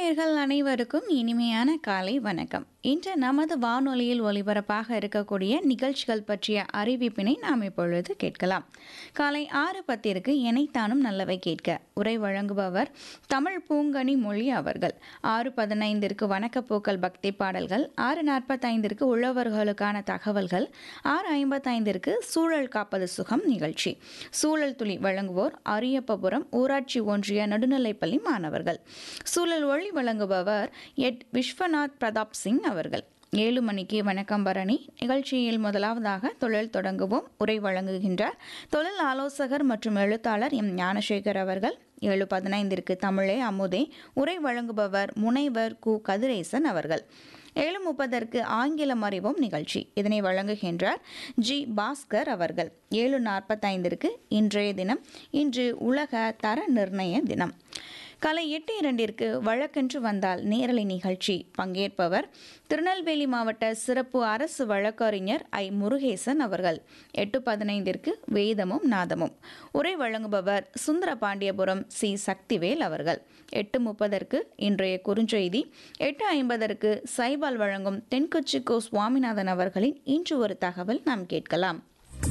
நேயர்கள் அனைவருக்கும் இனிமையான காலை வணக்கம் இன்று நமது வானொலியில் ஒலிபரப்பாக இருக்கக்கூடிய நிகழ்ச்சிகள் பற்றிய அறிவிப்பினை நாம் இப்பொழுது கேட்கலாம் காலை ஆறு பத்திற்கு எனைத்தானும் நல்லவை கேட்க உரை வழங்குபவர் தமிழ் பூங்கனி மொழி அவர்கள் ஆறு பதினைந்திற்கு வணக்கப்பூக்கள் பக்தி பாடல்கள் ஆறு நாற்பத்தைந்திற்கு உழவர்களுக்கான தகவல்கள் ஆறு ஐம்பத்தைந்திற்கு சூழல் காப்பது சுகம் நிகழ்ச்சி சூழல் துளி வழங்குவோர் அரியப்பபுரம் ஊராட்சி ஒன்றிய நடுநிலைப்பள்ளி மாணவர்கள் சூழல் ஒளி வழங்குபவர் எட் விஸ்வநாத் பிரதாப் சிங் அவர்கள் ஏழு மணிக்கு வணக்கம் பரணி நிகழ்ச்சியில் முதலாவதாக தொழில் தொடங்குவோம் உரை வழங்குகின்றார் தொழில் ஆலோசகர் மற்றும் எழுத்தாளர் எம் ஞானசேகர் அவர்கள் ஏழு பதினைந்திற்கு தமிழே அமுதே உரை வழங்குபவர் முனைவர் கு கதிரேசன் அவர்கள் ஏழு முப்பதற்கு ஆங்கிலம் அறிவோம் நிகழ்ச்சி இதனை வழங்குகின்றார் ஜி பாஸ்கர் அவர்கள் ஏழு நாற்பத்தைந்திற்கு இன்றைய தினம் இன்று உலக தர நிர்ணய தினம் காலை எட்டு இரண்டிற்கு வழக்கென்று வந்தால் நேரலை நிகழ்ச்சி பங்கேற்பவர் திருநெல்வேலி மாவட்ட சிறப்பு அரசு வழக்கறிஞர் ஐ முருகேசன் அவர்கள் எட்டு பதினைந்திற்கு வேதமும் நாதமும் உரை வழங்குபவர் சுந்தர பாண்டியபுரம் சி சக்திவேல் அவர்கள் எட்டு முப்பதற்கு இன்றைய குறுஞ்செய்தி எட்டு ஐம்பதற்கு சைபால் வழங்கும் தென்கொச்சி கோ சுவாமிநாதன் அவர்களின் இன்று ஒரு தகவல் நாம் கேட்கலாம்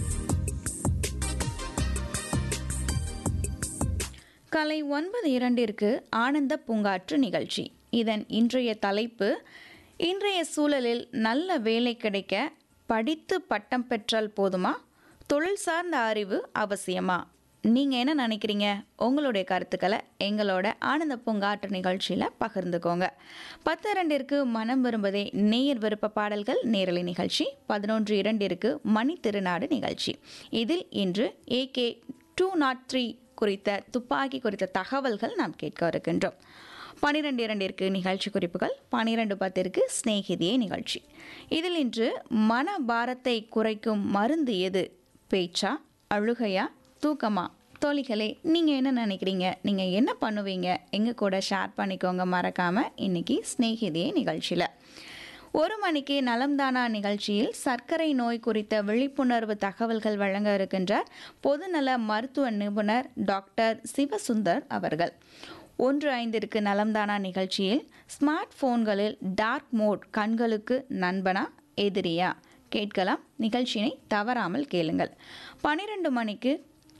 காலை ஒன்பது இரண்டிற்கு ஆனந்த பூங்காற்று நிகழ்ச்சி இதன் இன்றைய தலைப்பு இன்றைய சூழலில் நல்ல வேலை கிடைக்க படித்து பட்டம் பெற்றால் போதுமா தொழில் சார்ந்த அறிவு அவசியமா நீங்கள் என்ன நினைக்கிறீங்க உங்களுடைய கருத்துக்களை எங்களோட ஆனந்த பூங்காற்று நிகழ்ச்சியில் பகிர்ந்துக்கோங்க பத்து இரண்டிற்கு மனம் விரும்பதே நேயர் விருப்ப பாடல்கள் நேரலை நிகழ்ச்சி பதினொன்று இரண்டிற்கு மணி திருநாடு நிகழ்ச்சி இதில் இன்று ஏகே டூ நாட் த்ரீ குறித்த துப்பாக்கி குறித்த தகவல்கள் நாம் கேட்க இருக்கின்றோம் பனிரெண்டு இரண்டிற்கு நிகழ்ச்சி குறிப்புகள் பனிரெண்டு பத்திற்கு ஸ்நேகிதியே நிகழ்ச்சி இதில் இன்று மன பாரத்தை குறைக்கும் மருந்து எது பேச்சா அழுகையா தூக்கமா தோழிகளே நீங்கள் என்ன நினைக்கிறீங்க நீங்கள் என்ன பண்ணுவீங்க எங்கள் கூட ஷேர் பண்ணிக்கோங்க மறக்காமல் இன்றைக்கி ஸ்நேகிதியே நிகழ்ச்சியில் ஒரு மணிக்கு நலம்தானா நிகழ்ச்சியில் சர்க்கரை நோய் குறித்த விழிப்புணர்வு தகவல்கள் வழங்க இருக்கின்றார் பொதுநல மருத்துவ நிபுணர் டாக்டர் சிவசுந்தர் அவர்கள் ஒன்று ஐந்திற்கு நலம்தானா நிகழ்ச்சியில் ஸ்மார்ட் போன்களில் டார்க் மோட் கண்களுக்கு நண்பனா எதிரியா கேட்கலாம் நிகழ்ச்சியினை தவறாமல் கேளுங்கள் பனிரெண்டு மணிக்கு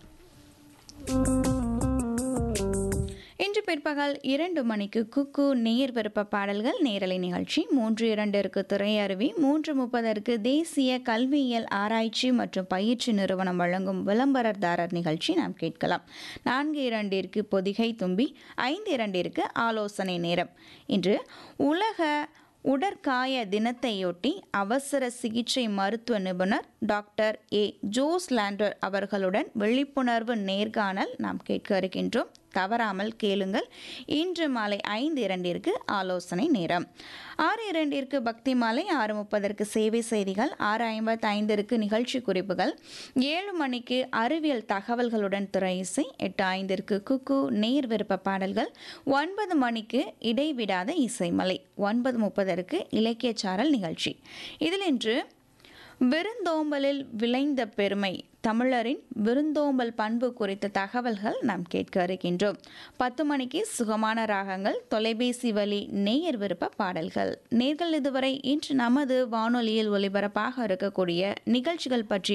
இன்று பிற்பகல் இரண்டு மணிக்கு குக்கு நேர் விருப்ப பாடல்கள் நேரலை நிகழ்ச்சி மூன்று இரண்டிற்கு திரையருவி மூன்று முப்பதற்கு தேசிய கல்வியியல் ஆராய்ச்சி மற்றும் பயிற்சி நிறுவனம் வழங்கும் விளம்பரதாரர் நிகழ்ச்சி நாம் கேட்கலாம் நான்கு இரண்டிற்கு பொதிகை தும்பி ஐந்து இரண்டிற்கு ஆலோசனை நேரம் இன்று உலக உடற்காய தினத்தையொட்டி அவசர சிகிச்சை மருத்துவ நிபுணர் டாக்டர் ஏ ஜோஸ் லாண்டர் அவர்களுடன் விழிப்புணர்வு நேர்காணல் நாம் கேட்க இருக்கின்றோம் தவறாமல் கேளுங்கள் இன்று மாலை ஐந்து இரண்டிற்கு ஆலோசனை நேரம் ஆறு இரண்டிற்கு பக்தி மாலை ஆறு முப்பதற்கு சேவை செய்திகள் ஆறு ஐம்பத்தி ஐந்திற்கு நிகழ்ச்சி குறிப்புகள் ஏழு மணிக்கு அறிவியல் தகவல்களுடன் திரை இசை எட்டு ஐந்திற்கு குக்கு நேர் விருப்ப பாடல்கள் ஒன்பது மணிக்கு இடைவிடாத இசைமலை ஒன்பது முப்பதற்கு இலக்கியச்சாரல் நிகழ்ச்சி இதில் இன்று விருந்தோம்பலில் விளைந்த பெருமை தமிழரின் விருந்தோம்பல் பண்பு குறித்த தகவல்கள் நாம் கேட்க இருக்கின்றோம் பத்து மணிக்கு சுகமான ராகங்கள் தொலைபேசி வழி நேயர் விருப்ப பாடல்கள் நேர்கள் இதுவரை இன்று நமது வானொலியில் ஒலிபரப்பாக இருக்கக்கூடிய நிகழ்ச்சிகள் பற்றி